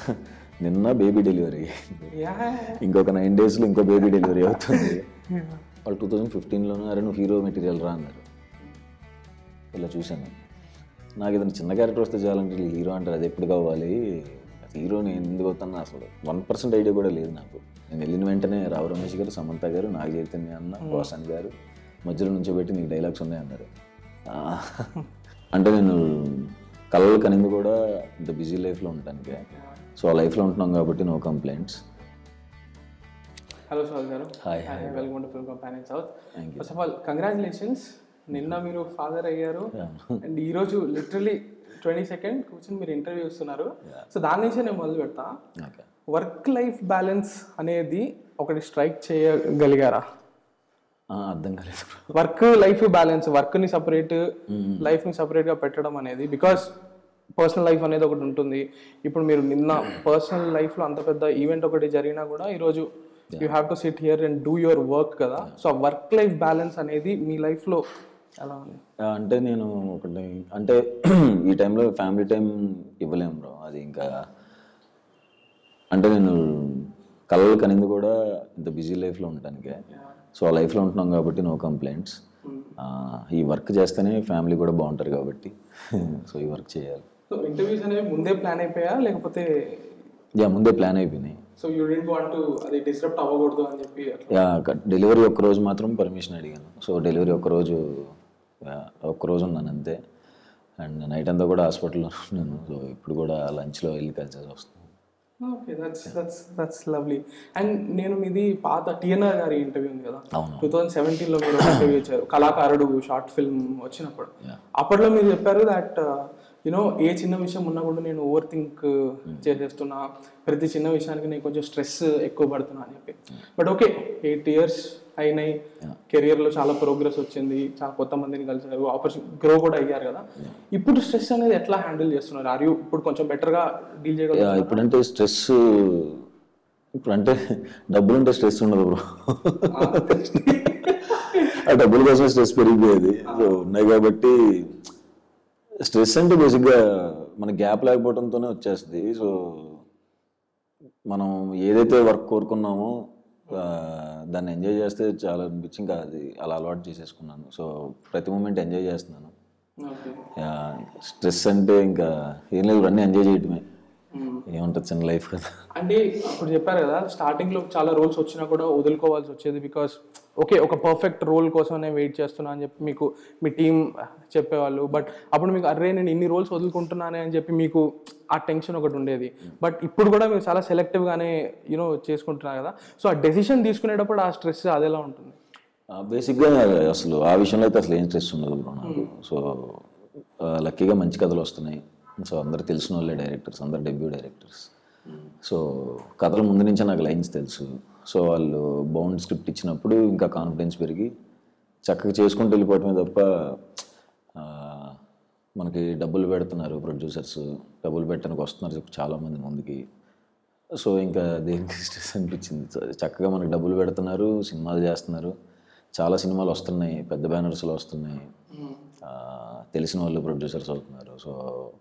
నిన్న baby delivery yeah ఇంకొక nine డేస్లో ఇంకో బేబీ డెలివరీ అవుతుంది వాళ్ళు టూ థౌజండ్ ఫిఫ్టీన్లోనే అరే నువ్వు హీరో మెటీరియల్ రా అన్నారు ఇలా చూశాను నాకు ఏదైనా చిన్న క్యారెక్టర్ వస్తే చాలంటే వీళ్ళు హీరో అంటారు అది ఎప్పుడు కావాలి హీరో నేను ఎందుకు అవుతాను అసలు వన్ పర్సెంట్ ఐడియా కూడా లేదు నాకు నేను వెళ్ళిన వెంటనే రావు రమేష్ గారు సమంత గారు నాగ చైతన్య అన్న వాసన్ గారు మధ్యలో నుంచి పెట్టి నీకు డైలాగ్స్ ఉన్నాయి అన్నారు ఆ, అంటే నేను కళలు కనింది కూడా ఇంత బిజీ లైఫ్లో ఉండటానికే సో ఆ లైఫ్లో ఉంటున్నాం కాబట్టి నో కంప్లైంట్స్ హలో సార్ గారు hi welcome to film companion south Thank you. First of all congratulations నిన్న మీరు ఫాదర్ అయ్యారు అండ్ ఈ రోజు లిటరలీ ట్వంటీ సెకండ్ కూర్చొని మీరు ఇంటర్వ్యూ ఇస్తున్నారు సో దాని నుంచే నేను మొదలు పెడతా ఓకే వర్క్ లైఫ్ బ్యాలెన్స్ అనేది ఒకటి స్ట్రైక్ చేయగలిగారా అర్థం కాలేదు వర్క్ లైఫ్ బ్యాలెన్స్ వర్క్ ని సపరేట్ లైఫ్ ని సపరేట్ గా పెట్టడం అనేది బికాస్ పర్సనల్ లైఫ్ అనేది ఒకటి ఉంటుంది ఇప్పుడు మీరు నిన్న పర్సనల్ లైఫ్ లో అంత పెద్ద ఈవెంట్ ఒకటి జరిగినా కూడా ఈరోజు you have to sit here and do your work కదా సో వర్క్ లైఫ్ బ్యాలెన్స్ అనేది మీ లైఫ్ లో ఎలా ఉంది ఆ, అంటే నేను ఒకటి అంటే ఈ టైంలో ఫ్యామిలీ టైం ఇవ్వలేము బ్రో అది ఇంకా అంటే నేను కళలు కనింది కూడా ఇంత బిజీ లైఫ్లో ఉండటానికే సో ఆ లైఫ్లో ఉంటున్నాం కాబట్టి నో కంప్లైంట్స్ ఈ వర్క్ చేస్తేనే ఫ్యామిలీ కూడా బాగుంటారు కాబట్టి సో ఈ వర్క్ చేయాలి సో ఇంటర్వ్యూస్ అనేవి ముందే ప్లాన్ అయిపోయా లేకపోతే యా ముందే ప్లాన్ అయిపోయినాయి so you don't want to అది డిస్టర్బ్ అవ్వకూడదు అని చెప్పి అట్లా యా డెలివరీ ఒక్క రోజు మాత్రం పర్మిషన్ అడిగాను సో డెలివరీ ఒక్క రోజు యా, ఒక్క రోజు ఉన్నాను అంతే అండ్ నైట్ అంతా కూడా హాస్పిటల్లో ఉన్నాను సో ఇప్పుడు కూడా లంచ్లో వెళ్ళి కలిసి వస్తున్నాను okay that's that's that's lovely and నేను మీది పాత టిఎన్ఆర్ గారి ఇంటర్వ్యూ ఉంది కదా అవును. టూ థౌజండ్ సెవెంటీన్లో మీరు ఇంటర్వ్యూ ఇచ్చారు కళాకారుడు షార్ట్ ఫిల్మ్ వచ్చినప్పుడు Yeah. అప్పట్లో మీరు చెప్పారు దట్ యునో ఏ చిన్న విషయం ఉన్నా కూడా నేను ఓవర్ థింక్ చేసేస్తున్నా ప్రతి చిన్న విషయానికి నేను కొంచెం స్ట్రెస్ ఎక్కువ పడుతున్నా అని చెప్పి బట్ ఓకే ఎయిట్ ఇయర్స్ అయినాయి కెరియర్లో చాలా ప్రోగ్రెస్ వచ్చింది చాలా కొత్త మందిని కలిసారు ఆపర్చునిటీ గ్రో కూడా అయ్యారు కదా ఇప్పుడు స్ట్రెస్ అనేది ఎట్లా హ్యాండిల్ చేస్తున్నారు ఆర్ యూ ఇప్పుడు కొంచెం బెటర్గా డీల్ చేయగలరు యా, ఇప్పుడంటే స్ట్రెస్ ఇప్పుడు అంటే డబ్బులు ఉంటే స్ట్రెస్ ఉండదు బ్రో ఆ డబ్బుల కోసం స్ట్రెస్ పెరిగిపోయేది సో ఉన్నాయి కాబట్టి స్ట్రెస్ అంటే బేసిక్గా మన గ్యాప్ లేకపోవడంతోనే వచ్చేస్తుంది సో మనం ఏదైతే వర్క్ కోరుకున్నామో ఆ, దాన్ని ఎంజాయ్ చేస్తే చాలా అనిపించి ఇంకా అది అలా అలవాటు చేసేసుకున్నాను సో ప్రతి మూమెంట్ ఎంజాయ్ చేస్తున్నాను ఓకే స్ట్రెస్ అంటే ఇంకా ఏం లేదు అన్నీ ఎంజాయ్ చేయటమే ఏముంటుంది చిన్న లైఫ్ కదా అంటే అప్పుడు చెప్పారు కదా స్టార్టింగ్ లో చాలా రోల్స్ వచ్చినా కూడా వదులుకోవాల్సి వచ్చేది బికాస్ ఓకే ఒక పర్ఫెక్ట్ రోల్ కోసం నేను వెయిట్ చేస్తున్నా అని చెప్పి మీకు మీ టీం చెప్పేవాళ్ళు బట్ అప్పుడు మీకు అర్రే నేను ఇన్ని రోల్స్ వదులుకుంటున్నానే అని చెప్పి మీకు ఆ టెన్షన్ ఒకటి ఉండేది బట్ ఇప్పుడు కూడా మీరు చాలా సెలెక్టివ్ గానే యూనో చేసుకుంటున్నారు కదా సో ఆ డెసిషన్ తీసుకునేటప్పుడు ఆ స్ట్రెస్ అదెలా ఉంటుంది బేసిక్గా అసలు ఆ విషయంలో అయితే అసలు ఏం స్ట్రెస్ ఉండదు బ్రో నాకు సో లక్కీగా మంచి కథలు వస్తున్నాయి సో అందరు తెలిసిన వాళ్ళే డైరెక్టర్స్ అందరు డెబ్యూ డైరెక్టర్స్ సో కథల ముందు నుంచే నాకు లైన్స్ తెలుసు సో వాళ్ళు బౌండ్ స్క్రిప్ట్ ఇచ్చినప్పుడు ఇంకా కాన్ఫిడెన్స్ పెరిగి చక్కగా చేసుకుంటూ వెళ్ళిపోవటమే తప్ప ఆ, మనకి డబ్బులు పెడుతున్నారు ప్రొడ్యూసర్స్ డబ్బులు పెట్టడానికి వస్తున్నారు ఇప్పుడు చాలామంది ముందుకి సో ఇంకా దేనికి స్ట్రెస్ అనిపించింది సో చక్కగా మనకి డబ్బులు పెడుతున్నారు సినిమాలు చేస్తున్నారు చాలా సినిమాలు వస్తున్నాయి పెద్ద బ్యానర్స్లో వస్తున్నాయి ఆ, తెలిసిన వాళ్ళు ప్రొడ్యూసర్స్ అవుతున్నారు so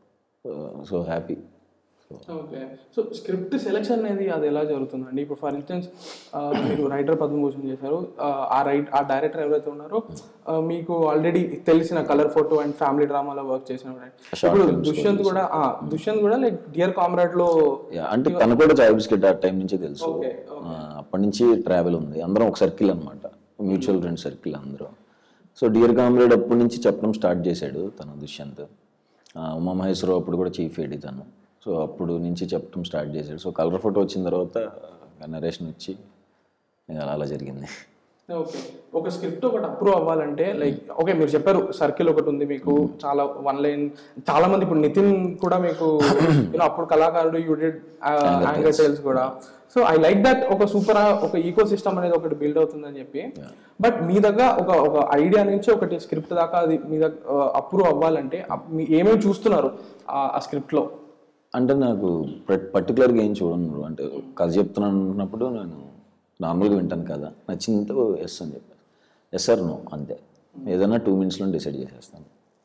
so happy so okay so script selection అనేది అది ఎలా జరుగుతుందండి ఇప్పుడు ఫర్ ఇన్స్టెన్స్ మీరు రైటర్ పద్మభూషణ్ చేశారు ఆ, ఆ రైట్ ఆ డైరెక్టర్ ఎవరైతే ఉన్నారో ఆ, మీకు ఆల్రెడీ తెలిసిన కలర్ ఫోటో అండ్ ఫ్యామిలీ డ్రామాలో వర్క్ చేసిన right? ఇప్పుడు దుష్యంత్ కూడా ఆ, దుష్యంత్ కూడా లైక్ డియర్ కామ్రాడ్ లో యా, అంటే తను కూడా చాయ్ బిస్కెట్ ఆ టైం నుంచే తెలుసు Okay, ఆ, అప్పటి నుంచి ట్రావెల్ ఉంది అందరం ఒక సర్కిల్ అనమాట మ్యూచువల్ ఫ్రెండ్ సర్కిల్ అందరూ సో డియర్ కామ్రేడ్ అప్పటి నుంచి చెప్పడం స్టార్ట్ చేశాడు తను దుష్యంత్ ఆ, ఉమా మహేశ్వరరావు అప్పుడు కూడా చీఫ్ ఎడి తను సో అప్పుడు నుంచి చెప్పడం స్టార్ట్ చేశాడు సో కలర్ ఫోటో వచ్చిన తర్వాత నరేషన్ వచ్చి ఇంకా అలా అలా జరిగింది ఓకే ఒక స్క్రిప్ట్ ఒకటి అప్రూవ్ అవ్వాలంటే లైక్ ఓకే మీరు చెప్పారు సర్కిల్ ఒకటి ఉంది మీకు చాలా వన్ లైన్ చాలా మంది ఇప్పుడు నితిన్ కూడా మీకు you know, అప్పుడు కళాకారుడు యూ డిడ్ యాంగర్ టైల్స్ కూడా సో ఐ లైక్ దట్ ఒక సూపర్ ఒక ఈకో సిస్టమ్ అనేది ఒకటి బిల్డ్ అవుతుందని చెప్పి బట్ మీ దగ్గర ఒక ఒక ఐడియా నుంచి ఒకటి స్క్రిప్ట్ దాకా అది మీ దగ్గర అప్రూవ్ అవ్వాలంటే అప్- మీ ఏమేమి చూస్తున్నారు ఆ- ఆ స్క్రిప్ట్ లో అంటే నాకు పర్టికులర్గా ఏం చూడను bro. అంటే కథ చెప్తున్నాను అన్నప్పుడు నేను నార్మల్గా వింటాను కదా నచ్చిందో ఎస్ అని చెప్పాను ఎస్ ఆర్ నో అంతే ఏదైనా టూ మినిట్స్లో డిసైడ్ చేసేస్తాను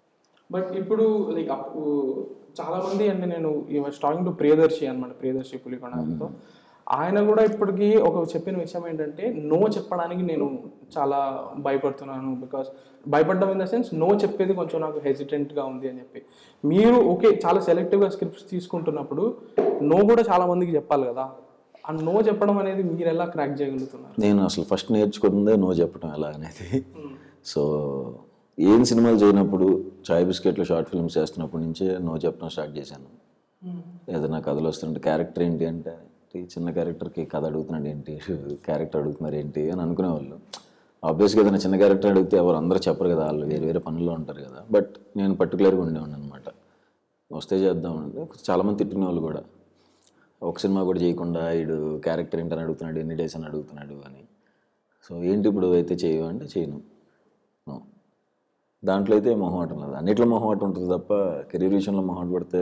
బట్ ఇప్పుడు లైక్ చాలా మంది అంటే నేను స్టార్టింగ్ టు ప్రియదర్శి అనమాట ప్రియదర్శి పులికొండతో ఆయన కూడా ఇప్పటికీ ఒక చెప్పిన విషయం ఏంటంటే నో చెప్పడానికి నేను చాలా భయపడుతున్నాను బికాస్ భయపడడం ఇన్ ద సెన్స్ నో చెప్పేది కొంచెం నాకు హెసిటెంట్గా ఉంది అని చెప్పి మీరు ఓకే చాలా సెలెక్టివ్గా స్క్రిప్ట్స్ తీసుకుంటున్నప్పుడు నో కూడా చాలా మందికి చెప్పాలి కదా ఆ నో చెప్పడం అనేది మీరు ఎలా క్రాక్ చేయగలుగుతున్నారు నేను అసలు ఫస్ట్ నేర్చుకుందే నో చెప్పడం ఎలా అనేది సో ఏం సినిమాలు చేయనప్పుడు చాయ్ బిస్కెట్లు షార్ట్ ఫిల్మ్స్ చేస్తున్నప్పటి నుంచే నో చెప్పడం స్టార్ట్ చేశాను ఏదైనా కథలు వస్తుంటే క్యారెక్టర్ ఏంటి అంటే ఈ చిన్న క్యారెక్టర్కి కథ అడుగుతున్నాడు ఏంటి క్యారెక్టర్ అడుగుతున్నారు ఏంటి అని అనుకునేవాళ్ళు ఆబ్వియస్గా ఏదైనా చిన్న క్యారెక్టర్ అడిగితే ఎవరు అందరూ చెప్పరు కదా వాళ్ళు వేరే వేరే పనుల్లో ఉంటారు కదా బట్ నేను పర్టికులర్గా ఉండేవాడిని అనమాట వస్తే చేద్దాం అంటే చాలామంది తిట్టిన వాళ్ళు కూడా ఒక సినిమా కూడా చేయకుండా వీడు క్యారెక్టర్ ఏంటని అడుగుతున్నాడు ఎన్ని డేస్ అని అడుగుతున్నాడు అని సో ఏంటి ఇప్పుడు అయితే చేయవు అంటే చేయను No. దాంట్లో అయితే మొహమాటం లేదు అన్నిట్లో మొహమాటం ఉంటుంది తప్ప కెరీర్ విషయంలో మొహమాట పడితే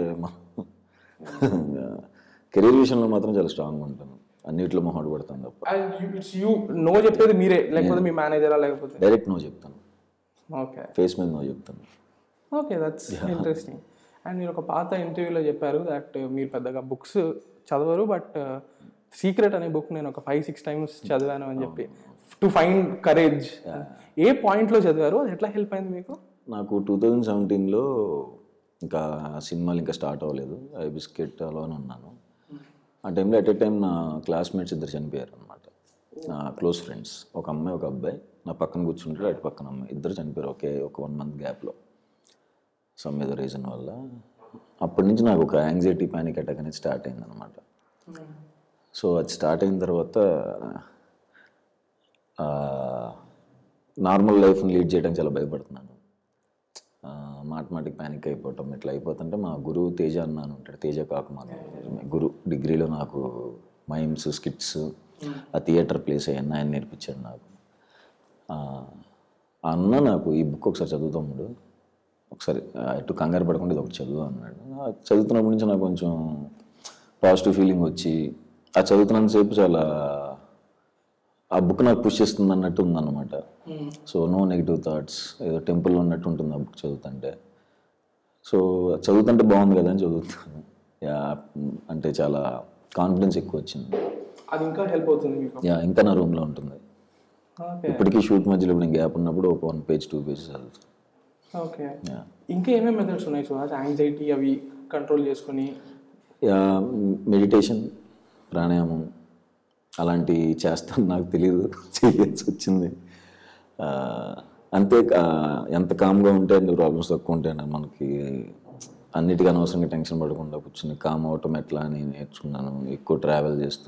కెరీర్ విషయంలో మాత్రం చాలా స్ట్రాంగ్గా ఉంటాను అన్నిట్లో మొహమాట పడతాను తప్ప అండ్ ఇట్స్ యూ నో చెప్పేది మీరే లేకపోతే మీ మేనేజరా లేకపోతే డైరెక్ట్ నో చెప్తాను ఓకే ఫేస్ మీద నో చెప్తాను ఓకే దట్స్ ఇంట్రెస్టింగ్ అండ్ మీరు ఒక పాత ఇంటర్వ్యూలో చెప్పారు దట్ మీరు పెద్దగా బుక్స్ చదవరు బట్ సీక్రెట్ అనే బుక్ నేను ఒక ఫైవ్ సిక్స్ టైమ్స్ చదివాను అని చెప్పి టు ఫైండ్ కరేజ్ ఏ పాయింట్లో చదివారు అది ఎట్లా హెల్ప్ అయింది మీకు నాకు టూ థౌజండ్ సెవెంటీన్లో ఇంకా సినిమాలు ఇంకా స్టార్ట్ అవ్వలేదు ఐ బిస్కెట్ అలానే ఉన్నాను ఆ టైంలో అట్ ఏ టైం నా క్లాస్మేట్స్ ఇద్దరు చనిపోయారు అనమాట నా క్లోజ్ ఫ్రెండ్స్ ఒక అమ్మాయి ఒక అబ్బాయి నా పక్కన కూర్చుంటారు అటు పక్కన అమ్మాయి ఇద్దరు చనిపోయారు ఒకే ఒక వన్ మంత్ గ్యాప్లో సమ్ ఏదో రీజన్ వల్ల అప్పటి నుంచి నాకు ఒక యాంగ్జైటీ ప్యానిక్ అటాక్ అనేది స్టార్ట్ అయింది అనమాట సో అది స్టార్ట్ అయిన తర్వాత నార్మల్ లైఫ్ని లీడ్ చేయడానికి చాలా భయపడుతున్నాను ఆ, మాట మాటికి ప్యానిక్ అయిపోవటం ఇట్లా అయిపోతుంటే మా గురువు తేజ అన్న అని ఉంటాడు తేజ కాకుమాన్ గురు డిగ్రీలో నాకు మైమ్స్ స్కిట్స్ ఆ థియేటర్ ప్లేస్ అయ్యన్న ఆయన నేర్పించాడు నాకు ఆ ఆ అన్న నాకు ఈ బుక్ ఒకసారి చదువుతాముడు ఒకసారి ఆ, ఎటు కంగారు పడకుండా ఇది ఒకటి చదువు అన్నాడు ఆ చదువుతున్నప్పటి నుంచి నాకు కొంచెం పాజిటివ్ ఫీలింగ్ వచ్చి ఆ చదువుతున్నంతసేపు చాలా ఆ బుక్ నాకు పుష్ చేస్తుంది అన్నట్టు ఉందన్నమాట సో నో నెగిటివ్ థాట్స్ ఏదో టెంపుల్లో ఉన్నట్టు ఉంటుంది ఆ బుక్ చదువుతుంటే సో చదువుతుంటే బాగుంది కదా అని చదువుతాను యా అంటే చాలా కాన్ఫిడెన్స్ ఎక్కువ వచ్చింది అది ఇంకా హెల్ప్ అవుతుంది మీకు యా ఇంకా నా రూమ్లో ఉంటుంది ఓకే ఇప్పటికీ షూట్ మధ్యలో ఇప్పుడు గ్యాప్ ఉన్నప్పుడు ఒక వన్ పేజ్ టూ పేజెస్ చదువుతాను ఓకే యా ఇంకా ఏమేమి మెథడ్స్ ఉన్నాయి సో యాంగ్జైటీ అవి కంట్రోల్ చేసుకొని యా మెడిటేషన్ ప్రాణాయామం అలాంటివి చేస్తాను నాకు తెలియదు చేయాల్సి వచ్చింది ఆ, అంతే ఆ, ఎంత కామ్గా ఉంటే అన్ని ప్రాబ్లమ్స్ తక్కువ ఉంటాయి మనకి అన్నిటికీ అనవసరంగా టెన్షన్ పడకుండా కూర్చుని కామ్ అవటం ఎట్లా అని నేర్చుకున్నాను ఎక్కువ ట్రావెల్ చేస్తూ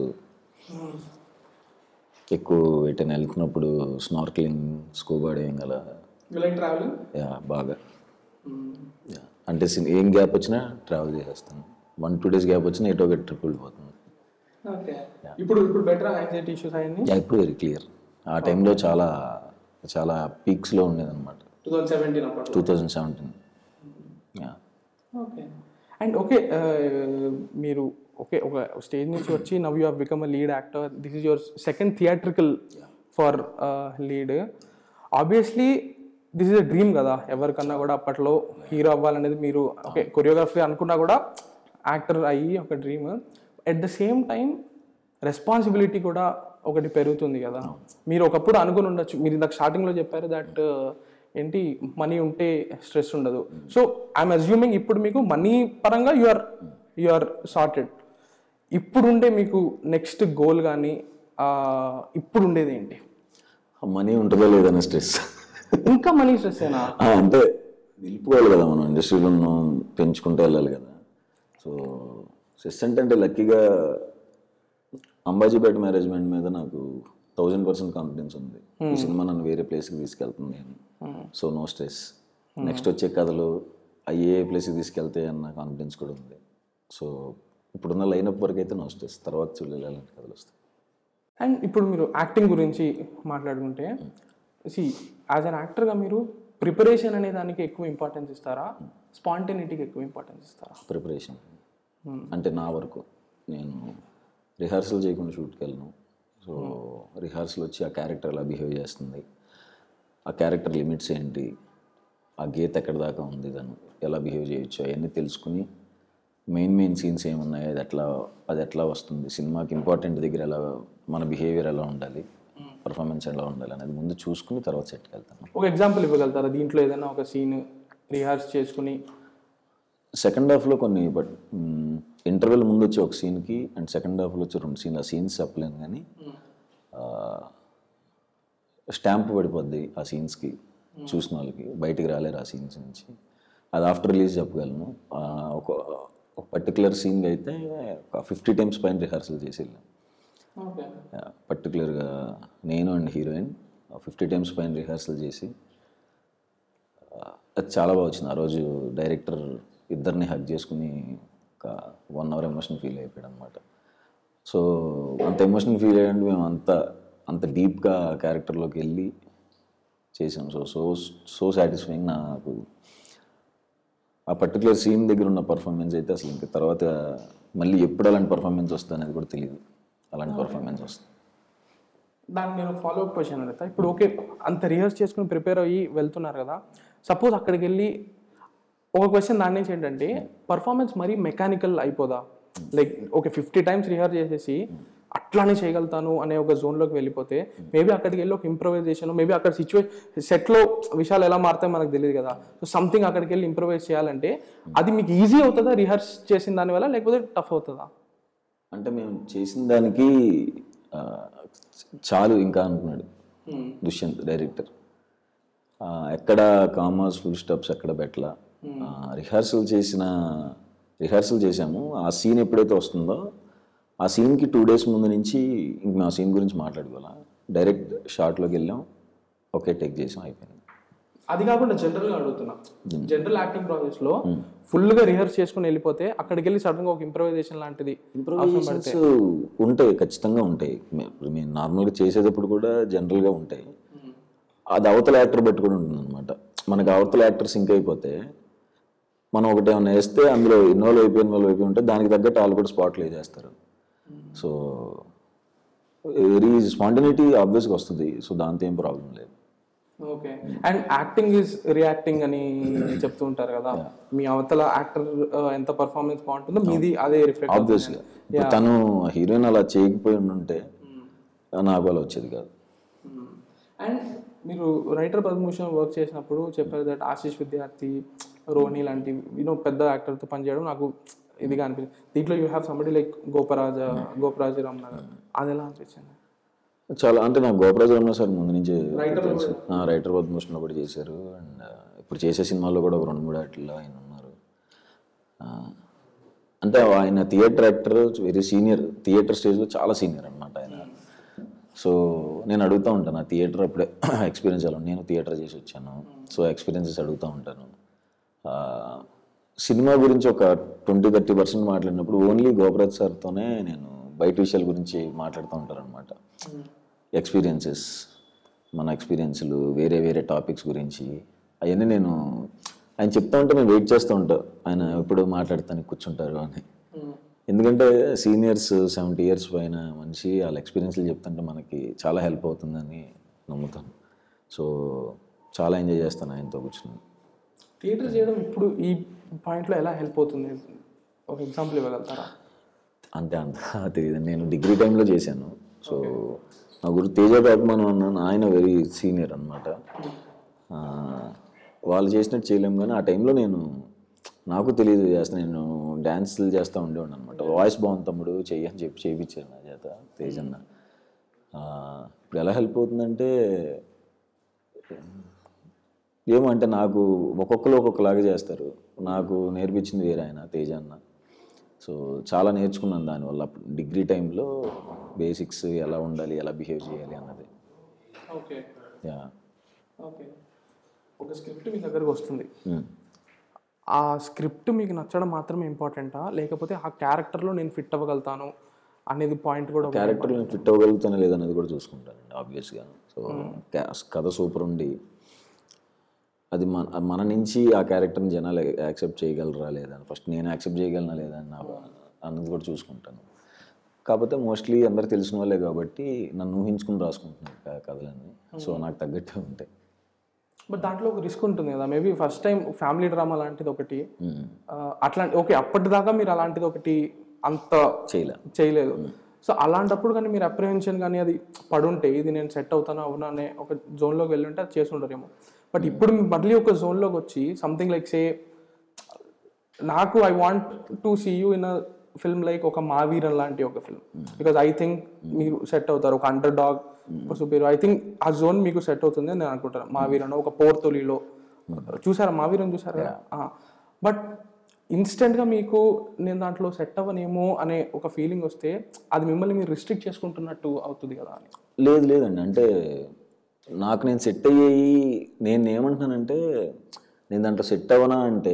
ఎక్కువ ఎటైనా వెళ్తున్నప్పుడు స్నార్క్లింగ్ స్కూబా డైవింగ్ అలా యూ లైక్ ట్రావెలింగ్ యా బాగా యా. అంటే సిన్- ఏం గ్యాప్ వచ్చినా ట్రావెల్ చేసేస్తాను వన్ టూ డేస్ గ్యాప్ వచ్చినా ఎటో ఒకటి ట్రిప్ వెళ్ళిపోతుంది ఓకే ఇప్పుడు ఇప్పుడు బెటర్ యాంగ్జైటీ ఇష్యూస్ అవన్నీ యా ఇప్పుడు వెరీ క్లియర్ ఆ టైంలో చాలా చాలా పీక్స్లో ఉండేదన్నమాట టూ థౌజండ్ సెవెంటీన్ అప్పుడు two thousand seventeen yeah okay and okay మీరు ఓకే ఒక స్టేజ్ నుంచి వచ్చి now you have become a lead actor this is your second theatrical for lead obviously this is a dream కదా ఎవరికన్నా కూడా అప్పట్లో hero అవ్వాలనేది మీరు ఓకే కొరియోగ్రఫీ అనుకున్నా కూడా యాక్టర్ అయ్యి ఒక dream at the same time responsibility కూడా ఒకటి పెరుగుతుంది కదా మీరు ఒకప్పుడు అనుకుని ఉండొచ్చు మీరు ఇందాక స్టార్టింగ్లో చెప్పారు దట్ ఏంటి మనీ ఉంటే స్ట్రెస్ ఉండదు సో ఐఎమ్ అజ్యూమింగ్ ఇప్పుడు మీకు మనీ పరంగా you are you are sorted ఇప్పుడు ఉండే మీకు నెక్స్ట్ గోల్ కానీ ఇప్పుడు ఉండేది ఏంటి మనీ ఉంటుందో లేదనే స్ట్రెస్ ఇంకా మనీ స్ట్రెస్ ఏనా అంటే నిలుపుకోవాలి కదా మనం ఇండస్ట్రీలో ఉన్నాం పెంచుకుంటూ వెళ్ళాలి కదా సో స్ట్రెస్ అంటే అంటే లక్కీగా అంబాజీపేట మేనేజ్మెంట్ మీద నాకు థౌజండ్ పర్సెంట్ కాన్ఫిడెన్స్ ఉంది ఈ సినిమా నన్ను వేరే ప్లేస్కి తీసుకెళ్తుంది అని సో నో స్ట్రెస్ నెక్స్ట్ వచ్చే కథలు అయ్యే ప్లేస్కి తీసుకెళ్తే అన్న కాన్ఫిడెన్స్ కూడా ఉంది సో ఇప్పుడున్న లైనప్ వరకు అయితే నో స్ట్రెస్ తర్వాత చూడాలి అలాంటి కథలు వస్తాయి అండ్ ఇప్పుడు మీరు యాక్టింగ్ గురించి మాట్లాడుకుంటే సి యాజ్ అన్ యాక్టర్గా మీరు ప్రిపరేషన్ అనే దానికి ఎక్కువ ఇంపార్టెన్స్ ఇస్తారా స్పాంటేనిటీకి ఎక్కువ ఇంపార్టెన్స్ ఇస్తారా ప్రిపరేషన్ అంటే నా వరకు నేను రిహార్సల్ చేయకుండా షూట్కి వెళ్ళను సో రిహార్సల్ వచ్చి ఆ క్యారెక్టర్ ఎలా బిహేవ్ చేస్తుంది ఆ క్యారెక్టర్ లిమిట్స్ ఏంటి ఆ గీత ఎక్కడి దాకా ఉంది తను ఎలా బిహేవ్ చేయొచ్చు అవన్నీ తెలుసుకుని మెయిన్ మెయిన్ సీన్స్ ఏమున్నాయి అది ఎట్లా అది ఎట్లా వస్తుంది సినిమాకి ఇంపార్టెంట్ దగ్గర ఎలా మన బిహేవియర్ ఎలా ఉండాలి పర్ఫార్మెన్స్ ఎలా ఉండాలి అనేది ముందు చూసుకుని తర్వాత సెట్కి వెళ్తాను ఒక ఎగ్జాంపుల్ ఇవ్వగలుగుతారా దీంట్లో ఏదైనా ఒక సీన్ రిహార్స్ చేసుకుని సెకండ్ హాఫ్లో కొన్ని బట్ ఇంటర్వెల్ ముందు వచ్చే ఒక సీన్కి అండ్ సెకండ్ హాఫ్లో వచ్చే రెండు సీన్లు ఆ సీన్స్ చెప్పలేను కానీ స్టాంప్ పడిపోద్ది ఆ సీన్స్కి చూసిన వాళ్ళకి బయటికి రాలేరు ఆ సీన్స్ నుంచి అది ఆఫ్టర్ రిలీజ్ చెప్పగలను ఆ, ఒక ఒక పర్టికులర్ సీన్కి అయితే ఒక ఫిఫ్టీ టైమ్స్ పైన రిహార్సల్ చేసి వెళ్ళాం ఓకే పర్టికులర్గా నేను అండ్ హీరోయిన్ ఫిఫ్టీ టైమ్స్ పైన రిహార్సల్ చేసి ఆ, అది చాలా బాగా వచ్చింది ఆ రోజు డైరెక్టర్ ఇద్దరిని హక్ చేసుకుని ఒక వన్ అవర్ ఎమోషన్ ఫీల్ అయిపోయాడు అనమాట సో అంత ఎమోషన్ ఫీల్ అయ్యండి మేము అంత అంత డీప్గా క్యారెక్టర్లోకి వెళ్ళి చేసాం సో సో సో సాటిస్ఫైయింగ్ నాకు ఆ పర్టికులర్ సీన్ దగ్గర ఉన్న పర్ఫార్మెన్స్ అయితే అసలు ఇంకా తర్వాత మళ్ళీ ఎప్పుడు అలాంటి పర్ఫార్మెన్స్ వస్తుంది అనేది కూడా తెలియదు అలాంటి పర్ఫార్మెన్స్ వస్తుంది దాన్ని నేను ఫాలో అప్ క్వశ్చన్ అడుగుతా ఇప్పుడు ఓకే అంత రిహర్స్ చేసుకుని ప్రిపేర్ అయ్యి వెళ్తున్నారు కదా సపోజ్ అక్కడికి వెళ్ళి ఒక క్వశ్చన్ దాని నుంచి ఏంటంటే పర్ఫార్మెన్స్ మరీ మెకానికల్ అయిపోదా like okay fifty times rehearse చేసేసి అట్లానే చేయగలుగుతాను అనే ఒక జోన్లోకి వెళ్ళిపోతే మేబీ అక్కడికి వెళ్ళి ఒక ఇంప్రవైజేషన్ మేబీ అక్కడ సిచ్యువేషన్ సెట్లో విషయాలు ఎలా మారుతాయో మనకు తెలియదు కదా సో సంథింగ్ అక్కడికి వెళ్ళి ఇంప్రవైజ్ చేయాలంటే అది మీకు ఈజీ అవుతుందా రిహర్స్ చేసిన దానివల్ల లేకపోతే టఫ్ అవుతుందా అంటే మేము చేసిన దానికి ఆ, చాలు ఇంకా అనుకున్నాడు దుష్యంత్ డైరెక్టర్ ఆ, ఎక్కడ కామాస్ ఫుల్ స్టాప్స్ ఎక్కడ పెట్టలా రిహార్సల్ చేసిన రిహార్సల్ చేసాము ఆ సీన్ ఎప్పుడైతే వస్తుందో ఆ సీన్కి టూ డేస్ ముందు నుంచి ఇంక మేము ఆ సీన్ గురించి మాట్లాడుకోవాలా డైరెక్ట్ షార్ట్లోకి వెళ్ళాం ఒకే టేక్ చేసాం అయిపోయింది అది కాకుండా జనరల్ గా అడుగుతున్నా జనరల్ యాక్టింగ్ ప్రాసెస్ లో ఫుల్ గా రిహర్స్ చేసుకుని వెళ్ళిపోతే అక్కడికి వెళ్ళి సడన్ గా ఒక ఇంప్రవైజేషన్ లాంటిది ఇంప్రూవైజేషన్స్ ఉంటాయి ఖచ్చితంగా ఉంటాయి మే- ఇప్పుడు మేము నార్మల్గా చేసేటప్పుడు కూడా జనరల్గా ఉంటాయి అది అవతల యాక్టర్ బట్టి కూడా ఉంటుంది అనమాట మనకి అవతల యాక్టర్ సింక్ అయిపోతే మనం ఒకటి ఏమైనా వేస్తే అందులో ఇన్వాల్వ్ అయిపోయి ఇన్వాల్వ్ అయిపోయి ఉంటే దానికి తగ్గట్టు వాళ్ళు కూడా స్పాట్లు వేసేస్తారు సో వెరీ స్పాంటనిటీ ఆబ్వియస్గా వస్తుంది సో దాంతో ఏం ప్రాబ్లం లేదు okay and acting is reacting అని చెప్తూ ఉంటారు కదా మీ అవతల యాక్టర్ ఎంత పర్ఫార్మెన్స్ బాగుంటుందో మీది అదే రిఫ్లెక్ట్ ఆబ్వియస్గా ఇప్పుడు తను హీరోయిన్ అలా చేయకపోయి ఉంటే నాకు అలా వచ్చేది కాదు అండ్ మీరు రైటర్ పద్మభూషణ్ వర్క్ చేసినప్పుడు చెప్పారు దట్ ఆశీష్ విద్యార్థి రోహిణి లాంటి యూనో పెద్ద యాక్టర్తో పనిచేయడం నాకు ఇదిగా అనిపించింది దీంట్లో you have somebody like Goparaju Goparaju Ramnagar అది ఎలా అనిపించింది చాలా అంటే నాకు గోపరాజు రమణ సార్ ముందు నుంచి తెలుసు ఆ, రైటర్ పద్మభూషణ్లో కూడా చేశారు అండ్ ఇప్పుడు చేసే సినిమాల్లో కూడా ఒక రెండు మూడు వాటిల్లో ఆయన ఉన్నారు ఆ, అంటే ఆయన theatre actor very senior theatre స్టేజ్లో చాలా సీనియర్ అనమాట ఆయన సో నేను అడుగుతూ ఉంటాను ఆ థియేటర్ అప్పుడే ఎక్స్పీరియన్స్ ఎలా ఉంది? నేను థియేటర్ చేసి వచ్చాను సో ఎక్స్పీరియన్సెస్ అడుగుతూ ఉంటాను ఆ, సినిమా గురించి ఒక ట్వంటీ థర్టీ పర్సెంట్ మాట్లాడినప్పుడు ఓన్లీ గోపరాజ్ సార్తోనే నేను బయట విషయాల గురించి మాట్లాడుతూ ఉంటాను అనమాట ఎక్స్పీరియన్సెస్ మన ఎక్స్పీరియన్స్లు వేరే వేరే టాపిక్స్ గురించి అవన్నీ నేను ఆయన చెప్తా ఉంటే నేను వెయిట్ చేస్తూ ఉంటా ఆయన ఎప్పుడు మాట్లాడతాను కూర్చుంటారు అని ఎందుకంటే సీనియర్స్ సెవెంటీ ఇయర్స్ పైన మనిషి వాళ్ళ ఎక్స్పీరియన్స్లు చెప్తుంటే మనకి చాలా హెల్ప్ అవుతుందని నమ్ముతాను సో చాలా ఎంజాయ్ చేస్తాను ఆయనతో కూర్చుని థియేటర్ చేయడం ఇప్పుడు ఈ పాయింట్లో ఎలా హెల్ప్ అవుతుంది ఒక ఎగ్జాంపుల్ ఇవ్వగలుగుతారా అంతే అంత తెలియదు నేను డిగ్రీ టైంలో చేశాను సో నా గురు తేజ పాపమానం అన్నాను ఆయన వెరీ సీనియర్ అనమాట వాళ్ళు చేసినట్టు చేయలేము కానీ ఆ టైంలో నేను నాకు తెలియదు చేస్తా నేను డ్యాన్స్లు చేస్తూ ఉండేవాడు అనమాట వాయిస్ బాగుంది తమ్ముడు చెయ్యి అని చెప్పి చేయించారు నా చేత తేజ్ అన్న ఆ, ఇప్పుడు ఎలా హెల్ప్ అవుతుందంటే ఏమో అంటే నాకు ఒక్కొక్కరు ఒక్కొక్కలాగా చేస్తారు నాకు నేర్పించింది వేరే ఆయన తేజ అన్న సో చాలా నేర్చుకున్నాను దానివల్ల అప్పుడు డిగ్రీ టైంలో బేసిక్స్ ఎలా ఉండాలి ఎలా బిహేవ్ చేయాలి అన్నది ఓకే యా ఓకే ఒక స్క్రిప్ట్ మీ దగ్గరకు వస్తుంది ఆ స్క్రిప్ట్ మీకు నచ్చడం మాత్రమే ఇంపార్టెంటా లేకపోతే ఆ క్యారెక్టర్లో నేను ఫిట్ అవ్వగలుగుతాను అనేది పాయింట్ కూడా ఒక- క్యారెక్టర్ నేను ఫిట్ అవ్వగలుగుతానా లేదనేది కూడా చూసుకుంటానండి ఆబ్వియస్గా సో కథ సూపర్ ఉండి అది మన మన నుంచి ఆ క్యారెక్టర్ని జనాలు యాక్సెప్ట్ చేయగలరా లేదా ఫస్ట్ నేను యాక్సెప్ట్ చేయగలనా లేదా అని నా అన్నది కూడా చూసుకుంటాను కాకపోతే మోస్ట్లీ అందరికి తెలిసిన వాళ్ళే కాబట్టి నన్ను ఊహించుకుని రాసుకుంటున్నాను క- కథలన్నీ సో నాకు తగ్గట్టే ఉంటాయి బట్ దాంట్లో ఒక రిస్క్ ఉంటుంది కదా maybe first time family drama లాంటిది ఒకటి మ్మ్. ఆ, అట్లాంటి ఓకే అప్పటిదాకా మీరు అలాంటిది ఒకటి అంత చేయలే చేయలేదు సో అలాంటప్పుడు కానీ మీరు అప్రిహెన్షన్ కానీ అది పడుంటే ఇది నేను సెట్ అవుతానా అవునా అనే ఒక జోన్లోకి వెళ్ళి ఉంటే అది చేసి ఉండరేమో బట్ ఇప్పుడు మళ్ళీ ఒక జోన్లోకి వచ్చి సంథింగ్ లైక్ సే నాకు I want to see you in a film like ఒక మావీరన్ లాంటి ఒక ఫిల్మ్ బికాజ్ ఐ థింక్ మీరు సెట్ అవుతారు ఒక అండర్ డాగ్ ఒక సూపర్ ఐ థింక్ ఆ జోన్ మీకు సెట్ అవుతుంది అని నేను అనుకుంటాను మావీరన్ ఒక పోర్తొలిలో చూసారా మావీరన్ చూసారా బట్ ఇన్స్టెంట్గా మీకు నేను దాంట్లో సెట్ అవ్వనేమో అనే ఒక ఫీలింగ్ వస్తే అది మిమ్మల్ని మీరు రిస్ట్రిక్ట్ చేసుకుంటున్నట్టు అవుతుంది కదా అని లేదు లేదండి అంటే నాకు నేను సెట్ అయ్యేయి నేను ఏమంటున్నానంటే నేను దాంట్లో సెట్ అవ్వనా అంటే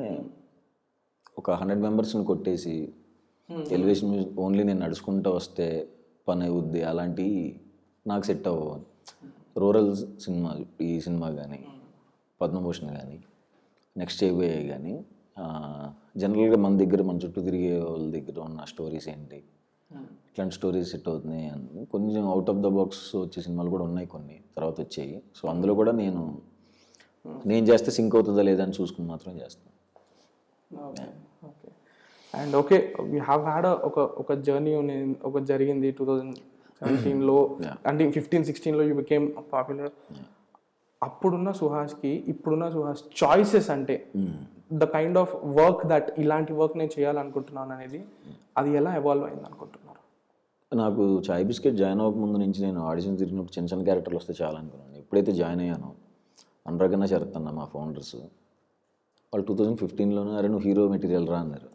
ఒక హండ్రెడ్ మెంబర్స్ని కొట్టేసి ఎలివేషన్ ఓన్లీ నేను నడుచుకుంటూ వస్తే పని అవుద్ది అలాంటి నాకు సెట్ అవ్వవు రూరల్ సినిమా ఈ సినిమా కానీ పద్మభూషణ్ కానీ నెక్స్ట్ చేయబోయే కానీ జనరల్గా మన దగ్గర మన చుట్టూ తిరిగే వాళ్ళ దగ్గర ఉన్న స్టోరీస్ ఏంటి ఇట్లాంటి స్టోరీస్ సెట్ అవుతున్నాయి అని కొంచెం అవుట్ ఆఫ్ ద బాక్స్ వచ్చే సినిమాలు కూడా ఉన్నాయి కొన్ని తర్వాత వచ్చాయి సో అందులో కూడా నేను నేను చేస్తే సింక్ అవుతుందా లేదా అని చూసుకుని మాత్రం చేస్తాను okay okay and okay we have had ఒక ఒక జర్నీ ఒక జరిగింది టూ థౌజండ్ సెవెంటీన్లో అంటే ఫిఫ్టీన్ సిక్స్టీన్లో యూ బికేమ్ పాపులర్ అప్పుడున్న సుహాస్కి ఇప్పుడున్న సుహాస్ చాయిసెస్ అంటే the kind of work that ఇలాంటి వర్క్ నేను చేయాలనుకుంటున్నాను అనేది అది ఎలా ఎవాల్వ్ అయింది అనుకుంటున్నారు నాకు చాయ్ బిస్కెట్ జాయిన్ అవ్వక ముందు నుంచి నేను ఆడిషన్ తిరిగినప్పుడు చిన్న చిన్న క్యారెక్టర్లు వస్తే చాలా అనుకున్నాను ఎప్పుడైతే జాయిన్ అయ్యానో అనురాగన్న శరత్ అన్న మా ఫౌండర్స్ వాళ్ళు టూ థౌజండ్ ఫిఫ్టీన్లోనే అరే నువ్వు హీరో మెటీరియల్ రా అన్నారు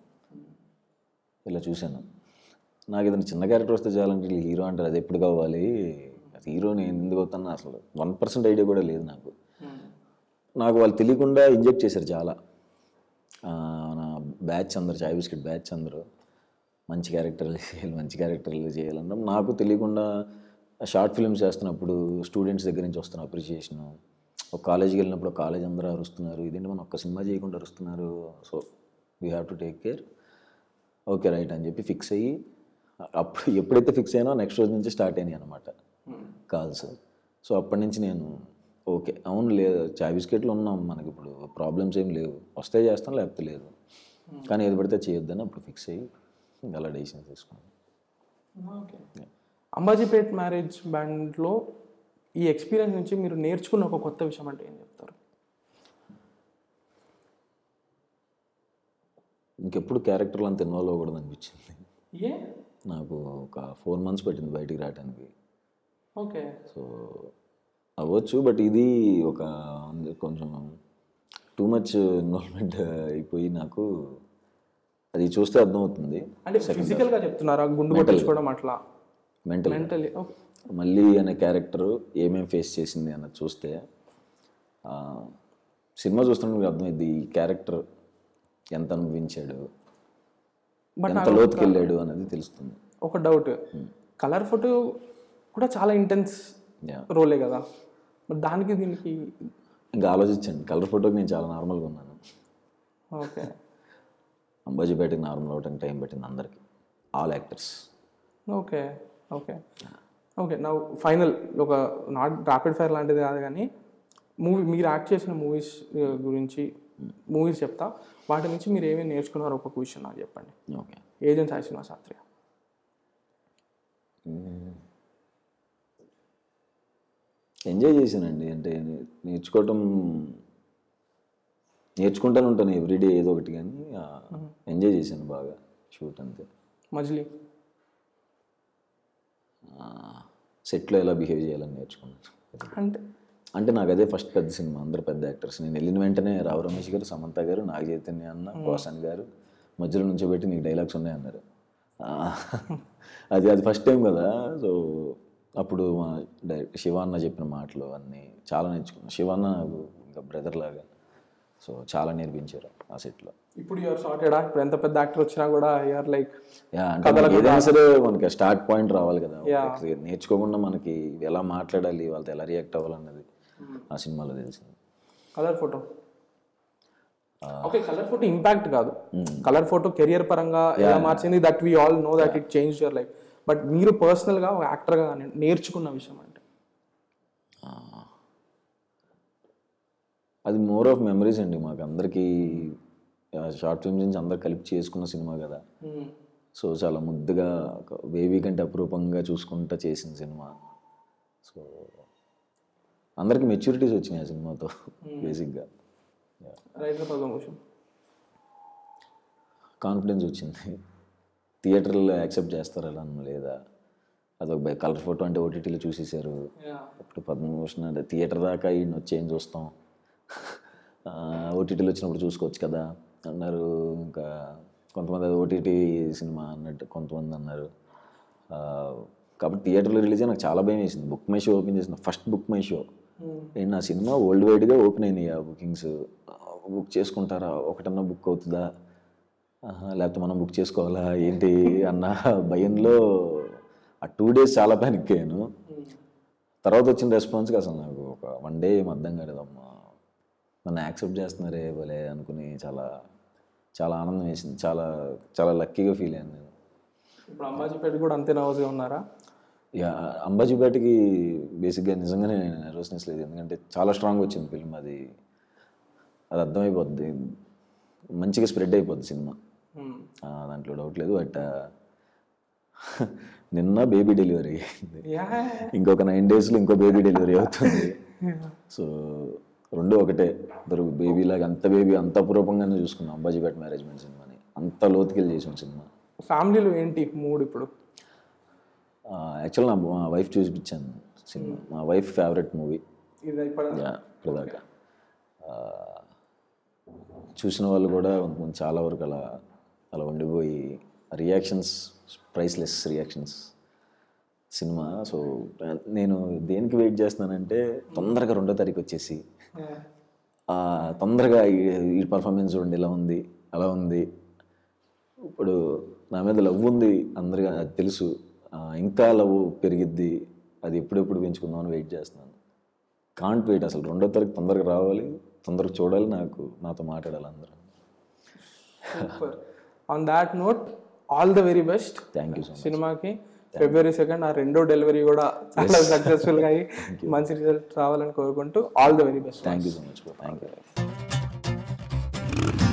ఇలా చూశాను నాకు ఏదైనా చిన్న క్యారెక్టర్ వస్తే చాలంటే వీళ్ళు హీరో అంటారు అది ఎప్పుడు కావాలి అది హీరో నేను ఎందుకు అవుతాను అసలు వన్ పర్సెంట్ ఐడియా కూడా లేదు నాకు నాకు వాళ్ళు తెలియకుండా ఇంజెక్ట్ చేశారు చాలా ఆ, నా బ్యాచ్ అందరు చాయ్ బిస్కెట్ బ్యాచ్ అందరూ మంచి క్యారెక్టర్లు చేయాలి మంచి క్యారెక్టర్లు చేయాలన్నా నాకు తెలియకుండా షార్ట్ ఫిల్మ్స్ చేస్తున్నప్పుడు స్టూడెంట్స్ దగ్గర నుంచి వస్తున్న అప్రిషియేషన్ ఒక కాలేజీకి వెళ్ళినప్పుడు ఒక కాలేజ్ అందరూ అరుస్తున్నారు ఇదేంటి మనం ఒక్క సినిమా చేయకుండా అరుస్తున్నారు so we have to take care okay right అని చెప్పి ఫిక్స్ అయ్యి అప్పుడు ఎప్పుడైతే ఫిక్స్ అయ్యానో నెక్స్ట్ రోజు నుంచి స్టార్ట్ అయినాయి అనమాట కాల్స్ సో అప్పటి నుంచి నేను ఓకే అవును లేదు చాయ్ బిస్కెట్లు ఉన్నాం మనకి ఇప్పుడు ప్రాబ్లమ్స్ ఏం లేవు వస్తే చేస్తాం లేకపోతే లేదు కానీ ఏది పడితే చేయొద్దని అప్పుడు ఫిక్స్ అయ్యి ఇంకా అలా డెసిషన్ తీసుకున్నాను ఓకే అంబాజీపేట్ మ్యారేజ్ బ్యాండ్లో ఈ ఎక్స్పీరియన్స్ నుంచి మీరు నేర్చుకున్న ఒక కొత్త విషయం అంటే ఏం చెప్తారు ఇంకెప్పుడు క్యారెక్టర్లు అంత ఇన్వాల్వ్ అవ్వకూడదు అనిపించింది ఏ నాకు ఒక ఫోర్ మంత్స్ పట్టింది బయటికి రావడానికి ఓకే సో అవ్వచ్చు బట్ ఇది ఒక కొంచెం టూ మచ్ ఇన్వాల్వ్మెంట్ అయిపోయి నాకు అది చూస్తే అర్థమవుతుంది అంటే ఫిజికల్గా చెప్తున్నారా గుండు కొట్టించుకోవడం అట్లా మెంటల్ మెంటలీ ఓకే మళ్ళీ అనే క్యారెక్టర్ ఏమేం ఫేస్ చేసింది అన్నది చూస్తే ఆ, సినిమా చూస్తున్న మీకు అర్థమైంది ఈ క్యారెక్టర్ ఎంత అనుభవించాడు బట్ ఎంత లోతుకి వెళ్ళాడు అనేది తెలుస్తుంది ఒక డౌట్ కలర్ ఫోటో కూడా చాలా ఇంటెన్స్ యా రోలే కదా మరి దానికి దీనికి ఇంకా ఆలోచించండి కలర్ ఫోటోకి నేను చాలా నార్మల్గా ఉన్నాను ఓకే అంబాజీపేటకి నార్మల్ అవడానికి టైం పట్టింది అందరికీ all actors okay okay okay నా ఫైనల్ ఒక నాట్ ర్యాపిడ్ ఫైర్ లాంటిది కాదు కానీ మూవీ మీరు యాక్ట్ చేసిన మూవీస్ గురించి మూవీస్ చెప్తా వాటి నుంచి మీరు ఏమేమి నేర్చుకున్నారో ఒక క్వశ్చన్ నాకు చెప్పండి okay agent Sai Srinivas Shastri enjoy చేశానండి అంటే నే- నేర్చుకోవటం నేర్చుకుంటానే ఉంటాను ఎవ్రీడే ఏదో ఒకటి కానీ ఎంజాయ్ చేశాను బాగా షూట్ అంతే మజిలీ సెట్లో ఎలా బిహేవ్ చేయాలని నేర్చుకున్నాను అంటే అంటే నాకు అదే ఫస్ట్ పెద్ద సినిమా అందరు పెద్ద యాక్టర్స్ నేను వెళ్ళిన వెంటనే రావు రమేష్ గారు సమంత గారు నాగ చైతన్య అన్న పోసన్ గారు మధ్యలో నుంచి పెట్టి నీకు డైలాగ్స్ ఉన్నాయన్నారు ఆ, అది అది ఫస్ట్ టైం కదా సో అప్పుడు మా డైరెక్టర్ శివాన్న చెప్పిన మాటలు అన్నీ చాలా నేర్చుకున్నాను శివాన్న నాకు ఇంకా బ్రదర్ లాగా సో చాలా నేర్పించారు ఆ సెట్లో ఇప్పుడు యూఆర్ సార్టెడా ఇప్పుడు ఎంత పెద్ద యాక్టర్ వచ్చినా కూడా యూఆర్ లైక్ యా అంటే మనకి ఏదైనా సరే మనకి స్టార్ట్ పాయింట్ రావాలి కదా ఒకటి నేర్చుకోకుండా మనకి ఎలా మాట్లాడాలి వాళ్ళతో ఎలా రియాక్ట్ అవ్వాలన్నది ఆ సినిమాలో తెలిసింది colour photo okay colour photo impact కాదు కలర్ ఫోటో కెరియర్ పరంగా ఎలా మార్చింది that we all know that it change your life but మీరు పర్సనల్గా ఒక యాక్టర్గా నేర్చుకున్న విషయం అంటే అది మోర్ ఆఫ్ మెమరీస్ అండి మాకు అందరికీ షార్ట్ ఫిల్మ్స్ నుంచి అందరు కలిపి చేసుకున్న సినిమా కదా మ్మ్. సో చాలా ముద్దుగా బేబీ కంటే అపురూపంగా చూసుకుంటా చేసిన సినిమా సో అందరికి మెచ్యూరిటీస్ వచ్చినాయి ఆ సినిమాతో బేసిక్గా రైటర్ పద్మభూషణ్ కాన్ఫిడెన్స్ వచ్చింది థియేటర్లో యాక్సెప్ట్ చేస్తారా అని లేదా అదొక బై కలర్ ఫోటో అంటే ఓటీటీలో చూసేశారు ఇప్పుడు పద్మభూషణ్ అంటే థియేటర్ దాకా ఈయన వచ్చి ఏం చూస్తాం ఓటీటీలో వచ్చినప్పుడు చూసుకోవచ్చు కదా అన్నారు ఇంకా కొంతమంది అది ఓటీటీ సినిమా అన్నట్టు కొంతమంది అన్నారు ఆ, కాబట్టి థియేటర్లో రిలీజ్ నాకు చాలా భయం వేసింది బుక్ మై షో ఓపెన్ చేసిన ఫస్ట్ బుక్ మై షో ఏంటి నా సినిమా వరల్డ్ వైడ్గా ఓపెన్ అయినాయి ఆ బుకింగ్స్ బుక్ చేసుకుంటారా ఒకటన్నా బుక్ అవుతుందా ఆహా, లేకపోతే మనం బుక్ చేసుకోవాలా ఏంటి అన్న భయంలో ఆ టూ డేస్ చాలా ప్యానిక్ అయ్యాను తర్వాత వచ్చిన రెస్పాన్స్కి అసలు నాకు ఒక వన్ డే ఏం అర్థం కాలేదమ్మా నన్ను యాక్సెప్ట్ చేస్తున్నారే భలే అనుకుని చాలా చాలా ఆనందం వేసింది చాలా చాలా లక్కీగా ఫీల్ అయ్యాను నేను ఇప్పుడు అంబాజీపేట కూడా అంతే నర్వస్గా ఉన్నారా ఇక అంబాజీపేటకి బేసిక్గా నిజంగానే నర్వస్నెస్ లేదు ఎందుకంటే చాలా స్ట్రాంగ్ వచ్చింది ఫిల్మ్ అది అది అర్థమైపోద్ది మంచిగా స్ప్రెడ్ అయిపోద్ది సినిమా మ్మ్. ఆ, దాంట్లో డౌట్ లేదు బట్ నిన్న బేబీ డెలివరీ అయింది Yeah. ఇంకొక నైన్ డేస్లో ఇంకో బేబీ డెలివరీ అవుతుంది సో రెండు ఒకటే ఇద్దరు బేబీ లాగా అంత బేబీ అంత అపురూపంగానే చూసుకున్నాం అంబాజీపేట మేనేజ్మెంట్ సినిమాని అంత లోతుకెళ్ళి చేసాం సినిమా ఫ్యామిలీలో ఏంటి మూడ్ ఇప్పుడు యాక్చువల్ నా మా వైఫ్ చూపించాను సినిమా మా వైఫ్ ఫేవరెట్ మూవీ ఇది ఇప్పుడు ఇప్పటిదాకా ఆ, చూసిన వాళ్ళు కూడా కొంతమంది చాలా వరకు అలా అలా ఉండిపోయి reactions priceless reactions cinema so నేను దేనికి వెయిట్ చేస్తున్నానంటే తొందరగా రెండో తారీఖు వచ్చేసి ఆ, తొందరగా ఈ- ఈ పర్ఫార్మెన్స్ చూడండి ఇలా ఉంది అలా ఉంది ఇప్పుడు నా మీద లవ్ ఉంది అందరిగా అది తెలుసు ఆ, ఇంకా లవ్ పెరిగిద్ది అది ఎప్పుడెప్పుడు పెంచుకుందాం అని వెయిట్ చేస్తున్నాను కాంట్ వెయిట్ అసలు రెండో తారీఖు తొందరగా రావాలి తొందరగా చూడాలి నాకు నాతో మాట్లాడాలి అందరూ super on that note all the very best thank you so much సినిమాకి ఫిబ్రవరి సెకండ్ ఆ రెండో డెలివరీ కూడా చాలా సక్సెస్ఫుల్గా అయ్యి మంచి రిజల్ట్ రావాలని కోరుకుంటూ all the very best thank you so much thank you